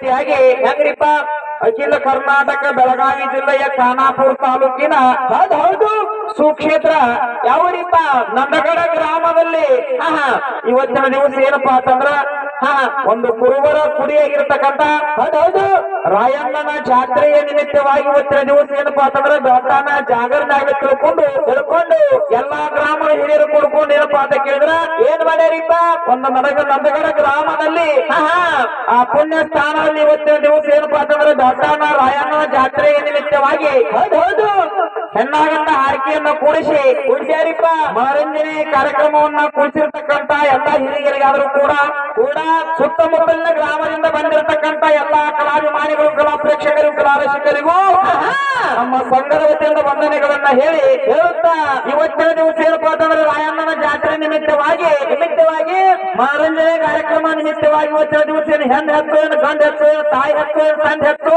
ರೀತಿಯಾಗಿ ಹೆಂಗ್ರಿಪ್ಪ ಅಖಿಲ ಕರ್ನಾಟಕ ಬೆಳಗಾವಿ ಜಿಲ್ಲೆಯ ಖಾನಾಪುರ ತಾಲೂಕಿನ ಹೌದು ಹೌದು ಸುಕ್ಷೇತ್ರ ಯಾವರಿಪ್ಪ ನಂದಗಡ ಗ್ರಾಮದಲ್ಲಿ ಆಹಾ, ಇವತ್ತಿನ ದಿವಸ ಏನಪ್ಪಾ ಅಂತಂದ್ರ ಹಾ ಒಂದು ಕುರುಬರ ಕುಡಿಯಾಗಿರ್ತಕ್ಕಂತ ಹೌದು ರಾಯಣ್ಣನ ಜಾತ್ರೆಯ ನಿಮಿತ್ತವಾಗಿ ಇವತ್ತಿನ ದಿವಸ ಏನಪ್ಪಾ ಅಂತಂದ್ರ ಬೆಳತಾನ ಜಾಗರಣೆ ತಿಳ್ಕೊಂಡು ತಿಳ್ಕೊಂಡು ಎಲ್ಲಾ ಗ್ರಾಮದ ಹಿರಿಯರು ಕುಡ್ಕೊಂಡು ಏನಪ್ಪಾ ಅಂತ ಕೇಳಿದ್ರ ಏನ್ ಮಾಡ್ಯಾರಿಪ್ಪ ಒಂದು ನನಗ ನಂದಗಡ ಗ್ರಾಮದಲ್ಲಿ ಆಹಾ, ಆ ಪುಣ್ಯ ಸ್ಥಾನದಲ್ಲಿ ಇವತ್ತಿನ ದಿವಸ ಏನಪ್ಪಾ ಅಂತಂದ್ರೆ ಬೆಳತಾನ ರಾಯಣ್ಣನ ಜಾತ್ರೆಯ ನಿಮಿತ್ತವಾಗಿ ಹೌದು ಹೌದು ಹೆಣ್ಣಾಗಂಡ ಆರ್ಕೆಯನ್ನ ಕೂಡಿಸಿ ಕೂಡಿಸ್ಯಾರಿಪ್ಪ ಮನರಂಜನೆ ಕಾರ್ಯಕ್ರಮವನ್ನ ಕೂಡಿಸಿರ್ತಕ್ಕಂತ ಎಲ್ಲಾ ಹಿರಿಯರಿಗಾದರೂ ಕೂಡ ಕೂಡ ಸುತ್ತಮುತ್ತಲಿನ ಗ್ರಾಮದಿಂದ ಬಂದಿರತಕ್ಕಂತ ಎಲ್ಲಾ ಕಲಾಭಿಮಾನಿಗಳು ಕಲಾ ಪ್ರೇಕ್ಷಕರು ಕಲಾ ರಸಿಕರಿಗೂ ನಮ್ಮ ಸಂಘದ ವತಿಯಿಂದ ವಂದನೆಗಳನ್ನ ಹೇಳಿ ಹೇಳುತ್ತಾ ಇವತ್ತಿನ ದಿವಸ ಏನಪ್ಪಾ ಅಂತಂದ್ರೆ ರಾಯಣ್ಣನ ಜಾತ್ರೆ ನಿಮಿತ್ತವಾಗಿ ನಿಮಿತ್ತವಾಗಿ ಮನರಂಜನೆ ಕಾರ್ಯಕ್ರಮ ನಿಮಿತ್ತವಾಗಿ ಇವತ್ತಿನ ದಿವಸ ಏನು ಹೆಣ್ಣು ಹೆತ್ತು ಏನು ಗಂಡು ಹೆತ್ತು ಏನು ತಾಯಿ ಹೆತ್ತು ಏನು ತಂದೆ ಹೆತ್ತು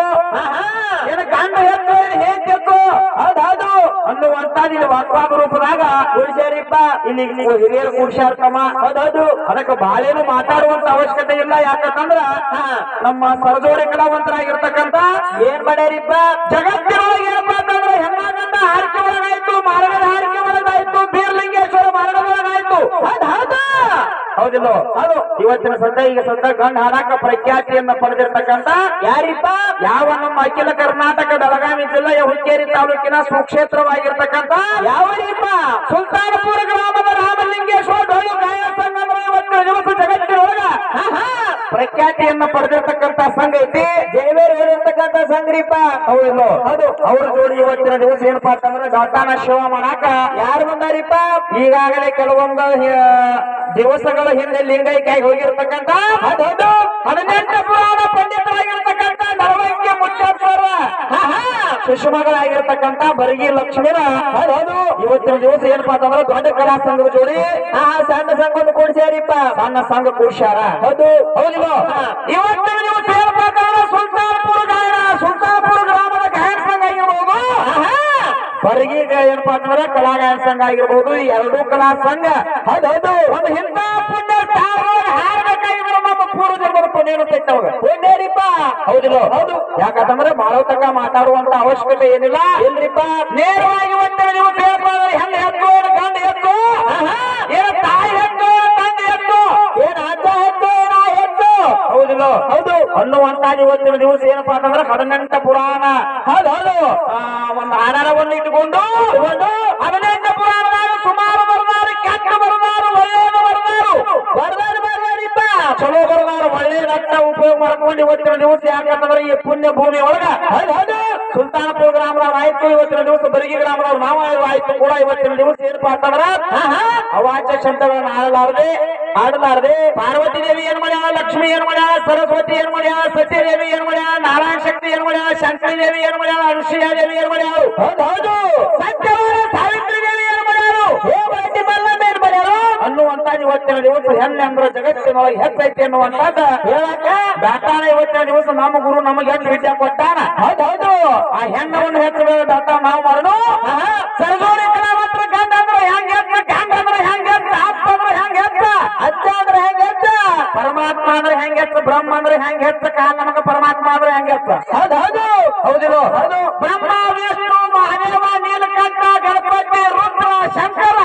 ಏನು ಗಂಡು ಹೆತ್ತು ಏನು ಹೇಗೆ ಹೆತ್ತು ಹೌದೌದು ಅನ್ನುವಂತಾದ ಇಲ್ಲಿ ವಾಕ್ವಾದ ರೂಪದಾಗ ಕೂಡಿಸ್ಯಾರಿಪ್ಪ ಇಲ್ಲಿ ನೀವು ಹಿರಿಯರು ಕೂಡ್ಸ್ಯಾರ್ತಮ್ಮ ಹೌದೌದು ಅದಕ್ಕೆ ಬಾಳೇನು ಮಾತಾಡುವಂತ ಅವಶ್ಯಕತೆ ಇಲ್ಲ ಯಾಕಂತಂದ್ರ ಹಾ, ನಮ್ಮ ಸರಜೋಡಿ ಕಲಾವಂತರಾಗಿರ್ತಕ್ಕಂತ ಏನ್ ಮಾಡ್ಯಾರಿಪ್ಪ ಜಗತ್ತಿನೊಳಗೆ ಏನಪ್ಪಾ ಅಂತಂದ್ರೆ ಹೆಣ್ಣಾಗಂಡ ಹಾರಿಕೆ ಒಳಗಾಯ್ತು ಮಾರಗದ ಹಾರಿಕೆ ಒಳಗಾಯ್ತು ಬೀರ್ಲಿಂಗೇಶ್ವರ ಮರಣ ಒಳಗಾಯ್ತು ಹೌದ್ ಹೌದಾ ಹೌದಿಲ್ಲ ಅದು ಇವತ್ತಿನ ಸದ್ಯ ಈಗ ಸದ್ಯ ಗಂಡ ಹಾಡಾಕ ಪ್ರಖ್ಯಾತಿಯನ್ನ ಪಡೆದಿರ್ತಕ್ಕಂತ ಯಾರಿಪ್ಪ ಯಾವ ನಮ್ಮ ಅಖಿಲ ಕರ್ನಾಟಕ ಬೆಳಗಾವಿ ಜಿಲ್ಲೆಯ ಹುಕ್ಕೇರಿ ತಾಲೂಕಿನ ಸುಕ್ಷೇತ್ರವಾಗಿರ್ತಕ್ಕಂತ ಯಾವರಿಪ್ಪ ಸುಲ್ತಾನಪುರ ಗ್ರಾಮದ ರಾಮಲಿಂಗೇಶ್ವರ ಡೊಳ್ಳು ಗಾಯನ ಸಂಘ ಅಂದ್ರೆ ಇವತ್ತಿನ ದಿವಸ ಜಗತ್ತಿನೊಳಗ ಆಹಾ, ಪ್ರಖ್ಯಾತಿಯನ್ನ ಪಡೆದಿರ್ತಕ್ಕಂತ ಸಂಘ ಐತಿ ಜಯವೇರ್ ಹೇಳಿರ್ತಕ್ಕಂತ ಸಂಘರಿಪ್ಪ ಹೌದಿಲ್ಲ ಅದು ಅವ್ರ ಜೋಡಿ ಇವತ್ತಿನ ದಿವಸ ಏನಪ್ಪಾ ಅಂತಂದ್ರೆ ಘಾಟಾನ ಶಿವ ಮಾಡಾಕ ಯಾರು ಬಂದಾರಿಪ್ಪ ಈಗಾಗಲೇ ಕೆಲವೊಂದು ಆ, ದಿವಸಗಳ ಹಿಂದೆ ಲಿಂಗೈಕ್ಯಾಗಿ ಹೋಗಿರ್ತಕ್ಕಂತ ಅದೊಂದು ಹದಿನೆಂಟು ಪುರಾಣ ಪಂಡಿತರಾಗಿರ್ತಕ್ಕಂತ ನರವಂಗ್ಯ ಮುಚ್ಚಪ್ಪರ ಶಿಶುಮಗಳಾಗಿರ್ತಕ್ಕಂತ ಬರಗಿ ಲಕ್ಷ್ಮೀರ ಹೌದು ಇವತ್ತಿನ ದಿವಸ ಏನಪ್ಪಾ ಅಂತಂದ್ರೆ ದೊಡ್ಡ ಕಲಾ ಸಂಘದ ಜೋಡಿ ಆ ಸಣ್ಣ ಸಂಘವನ್ನು ಕೂಡಿಸ್ಯಾರಿಪ್ಪ ಸಣ್ಣ ಸಂಘ ಕೂಡ್ಸ್ಯಾರ ಹೌದು ಹೌದಿಲ್ಲ ಇವತ್ತಿನ ದಿವಸ ಏನಪ್ಪಾ ಅಂತಂದ್ರೆ ಸುಲ್ತಾನ್ಪುರ ಗಾಯನ ಸುಲ್ತಾನ್ಪುರ ಗ್ರಾಮದ ಗಾಯನ ಸಂಘ ಆಗಿರ್ಬೋದು ಬರಗಿ ಏನಪ್ಪಾ ಅಂತಂದ್ರೆ ಕಲಾ ಗಾಯನ ಸಂಘ ಆಗಿರ್ಬೋದು ಈ ಎರಡೂ ಕಲಾ ಸಂಘ ಹೌದೌದು ಒಂದು ಹಿಂದ ಪುಣ್ಯ ಸ್ಥಾನದೊಳಗೆ ಹಾರಬೇಕಾಗಿದ್ರೆ ನಮ್ಮ ಪೂರ್ವ ಜನ್ಮದ ಪುಣ್ಯ ಇರ್ತೈತೆ ಅವಾಗ ಪುಣ್ಯರಿಪ್ಪ ಹೌದಿಲ್ಲ ಹೌದು ಯಾಕಂತಂದ್ರೆ ಮಾಳವತಕ್ಕ ಮಾತಾಡುವಂತ ಅವಶ್ಯಕತೆ ಏನಿಲ್ಲ ಇಲ್ರಿಪ್ಪ ನೇರವಾಗಿ ಒಂದೇ ನೀವು ಸೇರ್ಬಾರ್ದು ಹೆಣ್ಣು ಹೆತ್ತು ಏನು ಗಂಡು ಹೆತ್ತು ಏನು ತಾಯಿ ಹೆತ್ತು ಏನು ತಂದೆ ಹೆತ್ತು ಏನು ಅಜ್ಜ ಹೆತ್ತು ಏನು ಆ ಹೆತ್ತು ಹೌದಿಲ್ಲ ಹೌದು ಅನ್ನುವಂತ ಇವತ್ತಿನ ದಿವಸ ಏನಪ್ಪಾ ಅಂತಂದ್ರೆ ಹದಿನೆಂಟ ಪುರಾಣ ಹೌದು ಹೌದು ಆ, ಒಂದು ಆಧಾರವನ್ನು ಇಟ್ಟುಕೊಂಡು ಇಟ್ಕೊಂಡು ಹದಿನೆಂಟು ಪುರಾಣದಾಗ ಸುಮಾರು ಬರದಾರು ಕೆಟ್ಟ ಬರದಾರು ಒಳ್ಳೆಯದು ಬರದಾರು ಬರದಾರು ಬರದಾರಿಪ್ಪ ಚಲೋ ಬರದಾರು ಒಳ್ಳೆ ರಕ್ತ ಉಪಯೋಗ ಮಾಡ್ಕೊಂಡು ಇವತ್ತಿನ ದಿವಸ ಯಾಕಂತಂದ್ರೆ ಈ ಪುಣ್ಯ ಭೂಮಿ ಒಳಗ ಹೌದು ಹೌದು ಸುಲ್ತಾನಪುರ ಗ್ರಾಮದವ್ರು ಆಯ್ತು ಇವತ್ತಿನ ದಿವಸ ಬರಗಿ ಗ್ರಾಮದವ್ರು ನಾವು ಆಯ್ತು ಕೂಡ ಇವತ್ತಿನ ದಿವಸ ಏನಪ್ಪಾ ಅಂತಂದ್ರ ಅವಾಚ್ಯ ಶಬ್ದಗಳನ್ನ ಆಡಲಾರದೆ ಆಡಲಾರದೆ ಪಾರ್ವತಿ ದೇವಿ ಏನ್ ಮಾಡ್ಯಾಳ ಲಕ್ಷ್ಮಿ ಏನ್ ಮಾಡ್ಯಾಳ ಸರಸ್ವತಿ ಏನ್ ಮಾಡ್ಯಾಳ ಸತ್ಯದೇವಿ ಏನ್ ಮಾಡ್ಯಾಳ ನಾರಾಯಣ ಶಕ್ತಿ ಏನ್ ಮಾಡ್ಯಾಳ ಶಂಕರಿ ದೇವಿ ಏನ್ ಮಾಡ್ಯಾಳ ಅನುಸೂಯ ದೇವಿ ಏನ್ ಮಾಡ್ಯಾಳ ಹೌದು ಹೌದು ಸತ್ಯವಾದ ಸಾವಿತ್ರಿ ದೇವಿ ಏನ್ ಮಾಡ್ಯಾಳು ಹೇಮಾವತಿ ಮಲ್ಲಮ್ಮ ಏನ್ ಮಾಡ್ಯಾಳು ಅನ್ನುವಂತ ಇವತ್ತಿನ ದಿವಸ ಹೆಣ್ಣೆ ಅಂದ್ರ ಜಗತ್ತಿನೊಳಗೆ ಹೆಚ್ಚೈತಿ ಅನ್ನುವಂತಾದ ಹೇಳಕ ದಾತಾನ ಇವತ್ತಿನ ದಿವಸ ನಮ್ಮ ಗುರು ನಮಗೆ ಹೆಚ್ಚು ವಿದ್ಯೆ ಕೊಟ್ಟಾನ ಹೌದು ಹೌದು ಆ ಹೆಣ್ಣವನ್ನು ಹೆಚ್ಚು ದಾತ ನಾವು ಮಾಡೋಣ ಸರಜೋಡಿ ಕಲಾವಂತರ ಗಂಡ ಅಂದ್ರೆ ಹೆಂಗ್ ಹೆಚ್ಚ ಗಂಡ ಅಂದ್ರೆ ಹೆಂಗ್ ಹೆಚ್ಚ ಅಪ್ಪ ಅಂದ್ರೆ ಹೆಂಗ್ ಹೆಚ್ಚ ಅಜ್ಜ ಅಂದ್ರೆ ಹೆಂಗ್ ಹೆಚ್ಚ ಪರಮಾತ್ಮ ಅಂದ್ರೆ ಹೆಂಗ್ ಹೆಚ್ಚ ಬ್ರಹ್ಮ ಅಂದ್ರೆ ಹೆಂಗ್ ಹೆಚ್ಚ ಕಾಲ ನಮಗ ಪರಮಾತ್ಮ ಅಂದ್ರೆ ಹೆಂಗ್ ಹೆಚ್ಚ ಹೌದು ಹೌದು ಹೌದಿಲ್ಲ ಹೌದು ಬ್ರಹ್ಮ ವಿಷ್ಣು ಮಹಾದೇವ ನೀಲಕಂಠ ಗಣಪತಿ ರುದ್ರ ಶಂಕರ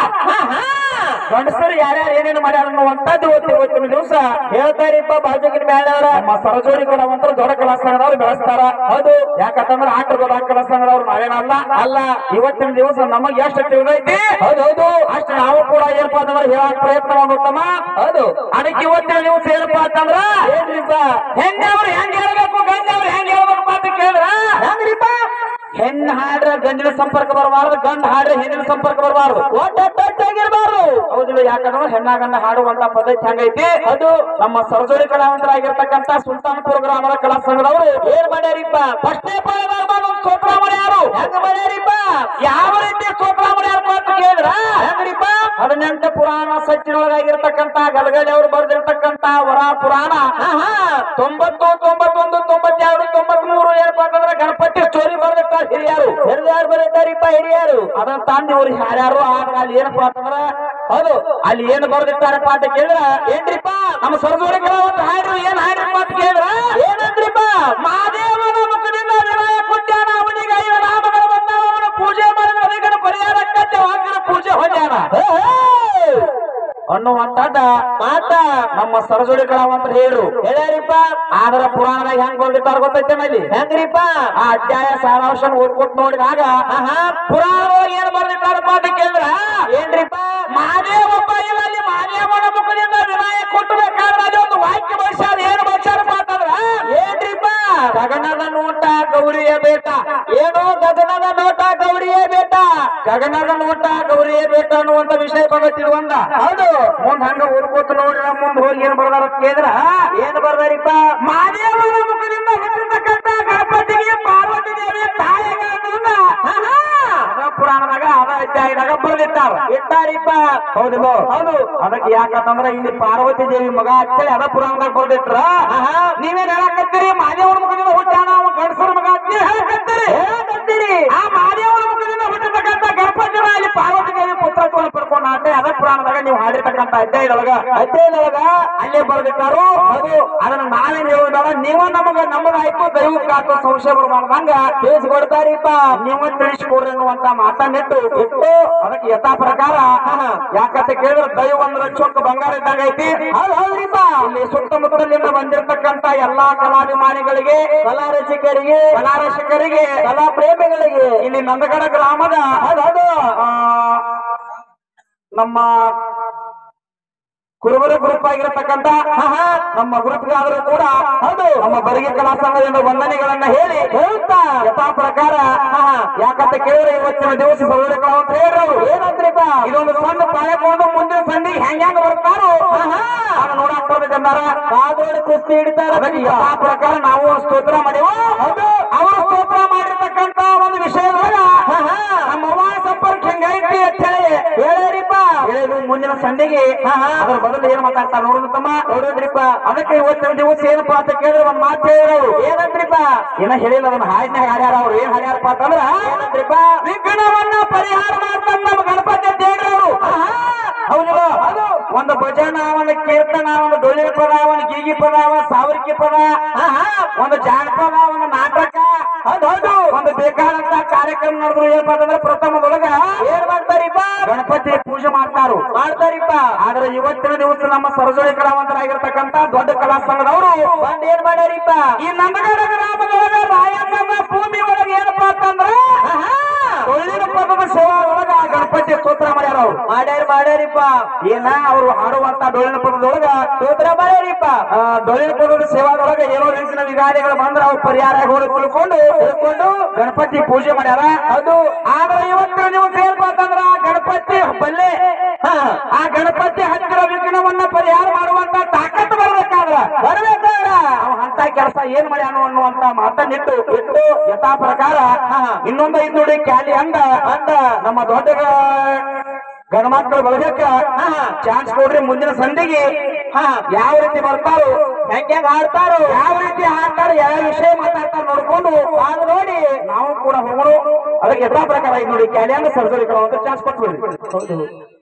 ಗಂಡಸರು ಯಾರ್ಯಾರು ಏನೇನು ಮಾಡ್ಯಾರ ಅನ್ನುವಂಥದ್ದು ಇವತ್ತು ಇವತ್ತಿನ ದಿವಸ ಹೇಳ್ತಾರಿಪ್ಪ ಬಾಜುಕಿನ ಮೇಳವ್ರ ನಮ್ಮ ಸರಜೋಡಿ ಕಲಾವಂತರು ದೊಡ್ಡ ಕಲಾ ಸಂಘದವ್ರು ಬೆಳೆಸ್ತಾರ ಹೌದು ಯಾಕಂತಂದ್ರೆ ಆಟ ದೊಡ್ಡ ಕಲಾ ಸಂಘದವ್ರು ನಾವೇನಲ್ಲ ಅಲ್ಲ ಇವತ್ತಿನ ದಿವಸ ನಮಗೆ ಎಷ್ಟು ತಿಳಿದೈತಿ ಹೌದು ಹೌದು ಅಷ್ಟು ನಾವು ಕೂಡ ಏನಪ್ಪಾ ಅಂತಂದ್ರೆ ಹೇಳಕ್ ಪ್ರಯತ್ನ ಮಾಡುತ್ತಮ್ಮ ಹೌದು ಅದಕ್ಕೆ ಇವತ್ತಿನ ದಿವಸ ಏನಪ್ಪಾ ಅಂತಂದ್ರ ಏನ್ರಿಪ್ಪ ಹೆಣ್ಣವ್ರು ಹೆಂಗ್ ಹೇಳ್ಬೇಕು ಗಂಡವ್ರು ಹೆಂಗ್ ಹೇಳ್ಬೇಕು ಅಂತ ಕೇಳಿದ್ರ ಹೆಂಗ್ರಿಪ್ಪ ಹೆಣ್ಣು ಹಾಡ್ರೆ ಗಂಡಿನ ಸಂಪರ್ಕ ಬರಬಾರದು ಗಂಡ ಹಾಡ್ರೆ ಹೆಣ್ಣಿನ ಸಂಪರ್ಕ ಬರಬಾರದು ಒಟ್ಟಾಗಿರ್ಬಾರ್ದು ಹೌದಿಲ್ಲ ಯಾಕಂದ್ರೆ ಹೆಣ್ಣ ಗಂಡ ಹಾಡುವಂತ ಪದ್ಧತಿ ಹಂಗೈತಿ ಅದು ನಮ್ಮ ಸರಜೋಡಿ ಕಲಾವಂತರಾಗಿರ್ತಕ್ಕಂತ ಸುಲ್ತಾನ್ಪುರ ಗ್ರಾಮದ ಕಲಾ ಸಂಘದವರು ಏನ್ ಮಾಡ್ಯಾರಿಪ್ಪ ಫಸ್ಟ್ನೇ ಒಂದು ಸ್ತೋತ್ರ ಮಾಡ್ಯಾರು ಹೆಂಗ ಮಾಡ್ಯಾರಿಪ್ಪ ಯಾವ ರೀತಿ ಸ್ತೋತ್ರ ಮಾಡ್ಯಾರಪ್ಪ ಅಂತ ಕೇಳಿದ್ರ ಹೆಂಗ್ರಿಪ್ಪ ಹದಿನೆಂಟು ಪುರಾಣ ಸಚ್ಚಿನೊಳಗಾಗಿರ್ತಕ್ಕಂತ ಗಲಗಲಿ ಅವರು ಬರೆದಿರ್ತಕ್ಕಂತ ವರ ಪುರಾಣ ಆಹಾ, ತೊಂಬತ್ತು ತೊಂಬತ್ತೊಂದು ತೊಂಬತ್ತೆರಡು ತೊಂಬತ್ ಮೂರು ಏನಪ್ಪಾ ಅಂತಂದ್ರೆ ಗಣಪತಿ ಸ್ಟೋರಿ ಬರೆದಿರ್ತಾರೆ ಹಿರಿಯರು ಹಿರಿಯರು ಬರೀತಾರಿಪ್ಪ ಹಿರಿಯರು ಅದನ್ನ ತಂದು ಇವ್ರು ಯಾರ್ಯಾರು ಆದ್ರೆ ಅಲ್ಲಿ ಏನಪ್ಪಾ ಅಂತಂದ್ರ ಹೌದು ಅಲ್ಲಿ ಏನು ಬರೆದಿರ್ತಾರಪ್ಪ ಅಂತ ಕೇಳಿದ್ರ ಏನ್ರಿಪ್ಪ ನಮ್ಮ ಸರ್ದೂರಿ ಒಂದು ಹಾಡ್ರಿ ಏನ್ ಹಾಡ್ರಿಪ್ಪ ಅಂತ ಕೇಳಿದ್ರ ಏನಂದ್ರಿಪ್ಪ ಮಾತಾಡ ಮಾತ ನಮ್ಮ ಸರಜೋಡಿ ಕಲಾವಂತ ಹೇಳು ಹೇಳ್ಯಾರಿಪ್ಪ ಆದ್ರ ಪುರಾಣದಾಗ ಹೆಂಗ್ ಬರ್ದಿಟ್ಟಾರ ಗೊತ್ತೈತೆ ಅಲ್ಲಿ ಹೆಂಗ್ರಿಪ್ಪ ಆ ಅಧ್ಯಾಯ ಸಾರಾಂಶ ಓದ್ಕೊಟ್ ನೋಡಿದಾಗ ಪುರಾಣದಾಗ ಏನ್ ಬರ್ದಿಟ್ಟಾರಪ್ಪ ಅಂತ ಕೇಂದ್ರ ಏನ್ರಿಪ್ಪ ಮಾದೇವ ಒಬ್ಬ ಇಲ್ಲ ಅಲ್ಲಿ ಮಾದೇವನ ಮುಖದಿಂದ ವಿನಾಯಕ ಕೊಟ್ಟಬೇಕಾದ್ರೆ ಅಲ್ಲಿ ಒಂದು ವಾಕ್ಯ ಬಳಸ್ಯಾರ ಏನು ಬಳಸ್ಯಾರಪ್ಪ ಅಂತಂದ್ರ ಏನ್ರಿಪ್ಪ ಗಗನದ ನೋಟ ಗೌರಿಯ ಬೇಟ ಏನು ಗಗನದ ನೋಟ ಗೌರಿಯ ಬೇಟ ಗಗನದ ನೋಟ ಗೌರಿಯ ಬೇಟ ಅನ್ನುವಂತ ವಿಷಯ ಬಂದಿರುವಂತ ಹೌದು ಮುಂದ್ ಹಂಗ ಓದ್ಕೋತ ನೋಡ್ರಿ ಮುಂದ್ ಹೋಗಿ ಏನ್ ಬರ್ದಾರ ಅಂತ ಕೇಳಿದ್ರ ಏನ್ ಬರ್ದಾರಿಪ್ಪ ಮಾದೇವನ ಮುಖದಿಂದ ಹುಟ್ಟಿರ್ತಕ್ಕಂತ ಗಣಪತಿಗೆ ಪಾರ್ವತಿ ದೇವಿ ತಾಯಿಗಳನ್ನ ಅದ ಪುರಾಣದಾಗ ಅದ ಅಧ್ಯಾಯದಾಗ ಬರ್ದಿಟ್ಟಾರ ಇಟ್ಟಾರಿಪ್ಪ ಹೌದು ಹೌದು ಅದಕ್ಕೆ ಯಾಕಂತಂದ್ರ ಇಲ್ಲಿ ಪಾರ್ವತಿ ದೇವಿ ಮಗ ಅಂತೇಳಿ ಅದ ಪುರಾಣದಾಗ ಬರ್ದಿಟ್ರ ನೀವೇನ್ ಹೇಳಕತ್ತೀರಿ ಮಾದೇವನ ಮುಖದಿಂದ ಹುಟ್ಟಾನ ಅವ ಗಂಡಸರ ಮಗ ಅಂತ ನೀವ್ ಹೇಳಕತ್ತೀರಿ ಹೇಳಕತ್ತೀರಿ ಆ ಮಾದೇವನ ಮುಖದಿಂದ ಹುಟ್ಟಿರ್ತಕ್ಕಂತ ಗಣಪತಿನ ಇಲ್ಲಿ ಪಾರ್ವತಿ ದೇವಿ ಪುತ್ರತ್ವವನ್ನು ಪಡ್ಕೊಂಡ ಅಂದ್ರೆ ಅದ ಪುರಾಣದಾಗ ನೀವು ಹಾಡಿರ್ತಕ್ಕಂತ ಅಧ್ಯಾಯದೊಳಗ ಅಧ್ಯಾಯದೊಳಗ ಅಲ್ಲೇ ಬರ್ದಿಟ್ಟಾರು ಅದು ಅದನ್ನ ನಾವೇನ್ ಹೇಳೋದಲ್ಲ ನೀವ ನಮಗ ನಮ್ಮದಾಯ್ತು ದೈವಕ್ಕಾತು ಸಂಶಯ ಬರ್ಬಾರ್ದಂಗ ತಿಳಿಸ್ಕೊಡ್ತಾರಿಪ್ಪ ನೀವು ತಿಳಿಸ್ಕೊಡ್ರಿ ಅನ್ನುವಂತ ಮಾತನ್ನಿಟ್ಟು ಇಟ್ಟು ಅದಕ್ಕೆ ಯಥಾ ಪ್ರಕಾರ ಯಾಕಂತ ಕೇಳಿದ್ರೆ ದೈವ ಅಂದ್ರೆ ಚೊಕ್ಕ ಬಂಗಾರ ಇದ್ದಾಗ ಐತಿ ಹೌದ್ ಹೌದ್ರಿಪ್ಪ ಇಲ್ಲಿ ಸುತ್ತಮುತ್ತಲಿಂದ ಬಂದಿರತಕ್ಕಂತ ಎಲ್ಲಾ ಕಲಾಭಿಮಾನಿಗಳಿಗೆ ಕಲಾ ರಸಿಕರಿಗೆ ಕಲಾ ರಸಿಕರಿಗೆ ಕಲಾ ಪ್ರೇಮಿಗಳಿಗೆ ಇಲ್ಲಿ ನಂದಗಡ ಗ್ರಾಮದ ಹೌದು ನಮ್ಮ ಕುರುಬರ ಗ್ರೂಪ್ ಆಗಿರತಕ್ಕಂತ ನಮ್ಮ ಗ್ರೂಪ್ಗಾದರೂ ಕೂಡ ಹೌದು ನಮ್ಮ ಬರಿಗೆ ಕಲಾ ಸಂಘದಿಂದ ವಂದನೆಗಳನ್ನ ಹೇಳಿ ಹೇಳುತ್ತಾ ಯಥಾ ಪ್ರಕಾರ ಯಾಕಂತ ಕೇಳಿದ್ರೆ ಇವತ್ತಿನ ದಿವಸ ಬರುವುದ ಅಂತ ಹೇಳಿದ್ರು ಏನಂದ್ರಿಪ್ಪ ಇದೊಂದು ಸಣ್ಣ ಪಾಯಕೊಂಡು ಮುಂದಿನ ಸಂಧಿಗೆ ಹೆಂಗ್ ಹೆಂಗ್ ಬರ್ತಾರೋ ಅದು ನೋಡಕ್ ಬರ್ಬೇಕಂದಾರ ಕಾದೋಡಿ ಕುಸ್ತಿ ಹಿಡಿತಾರ ಅದಕ್ಕೆ ಯಥಾ ಪ್ರಕಾರ ನಾವು ಸ್ತೋತ್ರ ಮಾಡಿವು ಹೌದು ಅವರು ಸ್ತೋತ್ರ ಮಾಡಿರ್ತಕ್ಕಂತ ಒಂದು ವಿಷಯದೊಳಗ ನಮ್ಮ ಅವ್ವ ಸಂಪರ್ಕ ಹೆಂಗೈತಿ ಅಂತ ಹೇಳಿ ಹೇಳಿರಿಪ್ಪ ಹೇಳಿದ್ರು ಮುಂದಿನ ಸಂಡೆಗೆ ಅದ್ರ ಬದಲು ಏನ್ ಮಾತಾಡ್ತಾರ ನೋಡುದು ತಮ್ಮ ನೋಡಿದ್ರಿಪ್ಪ ಅದಕ್ಕೆ ಇವತ್ತಿನ ದಿವಸ ಏನಪ್ಪಾ ಅಂತ ಕೇಳಿದ್ರೆ ಒಂದ್ ಮಾತು ಹೇಳಿದ್ರು ಏನಂದ್ರಿಪ್ಪ ಏನ ಹೇಳಿಲ್ಲ ಅದನ್ನ ಹಾಡಿನ ಹಾಡ್ಯಾರ ಅವ್ರು ಏನ್ ಹಾಡ್ಯಾರಪ್ಪ ಅಂತಂದ್ರ ಏನಂದ್ರಿಪ್ಪ ವಿಘ್ನವನ್ನ ಪರಿಹಾರ ಮಾಡ್ತಾರ ನಮ್ಮ ಗಣಪತಿ ದೇವರು ಹೌದು ಅದು ಒಂದು ಭಜನ ಒಂದು ಕೀರ್ತನ ಒಂದು ಡೊಳ್ಳಿ ಪದ ಒಂದು ಗೀಗಿ ಪದ ಒಂದು ಸಾವಿರಕಿ ಪದ ಒಂದು ಜಾನಪದ ಒಂದು ನಾಟಕ ಹೌದು ಹೌದು ಒಂದು ಬೇಕಾದಂತ ಕಾರ್ಯಕ್ರಮ ನಡೆದ್ರು ಏನಪ್ಪಾ ಅಂತಂದ್ರೆ ಪ್ರಥಮದೊಳಗ ಏನ್ ಮಾಡ್ತಾರಿಪ್ಪ ಗಣಪತಿ ಪೂಜೆ ಮಾಡ್ತಾರು ಮಾಡ್ತಾರಿಪ್ಪ ಆದ್ರೆ ಇವತ್ತಿನ ದಿವಸ ನಮ್ಮ ಸರಜೋಳಿ ಕಲಾವಂತರಾಗಿರ್ತಕ್ಕಂತ ದೊಡ್ಡ ಕಲಾ ಸಂಘದವರು ಬಂದ್ ಏನ್ ಮಾಡ್ಯಾರಿಪ್ಪ ಈ ನಂದಗಡ ಗ್ರಾಮದೊಳಗ ರಾಯಣ್ಣನ ಭೂಮಿ ಒಳಗೆ ಏನಪ್ಪಾ ಅಂತಂದ್ರ ಒಳ್ಳಿನ ಪದದ ಸೇವಾ ಒಳಗ ಗಣಪತಿ ಸ್ತೋತ್ರ ಮಾಡ್ಯಾರ ಅವ್ರು ಮಾಡ್ಯಾರ ಮಾಡ್ಯಾರಿಪ್ಪ ಏನ ಅವ್ರು ಹಾಡುವಂತ ಡೊಳ್ಳಿನ ಪದದೊಳಗ ಸ್ತೋತ್ರ ಮಾಡ್ಯಾರಿಪ್ಪ ಆ, ಡೊಳ್ಳಿನ ಪದದ ಸೇವಾದೊಳಗ ಏನೋ ರೀತಿಯ ವಿಗಾರಿಗಳು ಬಂದ್ರ ಅವ್ರು ಪರಿಹಾರ ಹೋಗಿ ತಿಳ್ಕೊಂಡು ತಿಳ್ಕೊಂಡು ಗಣಪತಿ ಪೂಜೆ ಮಾಡ್ಯಾರ ಅದು ಆದ್ರೆ ಇವತ್ತಿನ ದಿವಸ ಏನಪ್ಪಾ ಅಂತಂದ್ರ ಗಣಪತಿ ಬಲ್ಲೆ ಹಾ, ಆ ಗಣಪತಿ ಹತ್ತಿರ ವಿಘ್ನವನ್ನ ಪರಿಹಾರ ಮಾಡುವಂತ ತಾಕತ್ತು ಬರ್ಬೇಕಾದ್ರ ಬರ್ಬೇಕಾದ್ರ ಅವ ಅಂತ ಕೆಲಸ ಏನ್ ಮಾಡ್ಯಾನು ಅನ್ನುವಂತ ಮಾತನ್ನಿಟ್ಟು ಇಟ್ಟು ಯಥಾ ಪ್ರಕಾರ ಇನ್ನೊಂದು ಐದು ನೋಡಿ ಕ್ಯಾಲಿ ಅಂದ ಅಂದ ನಮ್ಮ ದೊಡ್ಡ ಗಣಮಕ್ಕಳು ಬಳಗಕ್ಕ ಚಾನ್ಸ್ ಕೊಡ್ರಿ ಮುಂದಿನ ಸಂಧಿಗೆ ಹಾ ಯಾವ ರೀತಿ ಬರ್ತಾರೋ ಹೆಂಗ್ ಹೆಂಗ್ ಆಡ್ತಾರೋ ಯಾವ ರೀತಿ ಆಡ್ತಾರೋ ಯಾವ ವಿಷಯ ಮಾತಾಡ್ತಾರ ನೋಡ್ಕೊಂಡು ಅದು ನೋಡಿ ನಾವು ಕೂಡ ಹೋಗೋಣ ಅದಕ್ಕೆ ಯಥಾ ಪ್ರಕಾರ ಐದು ನೋಡಿ ಕ್ಯಾಲಿ ಅಂದ ಸರ್ಜರಿ ಚಾನ್ಸ್ ಕೊಟ್ಬಿಡ್ರಿ ಹೌದು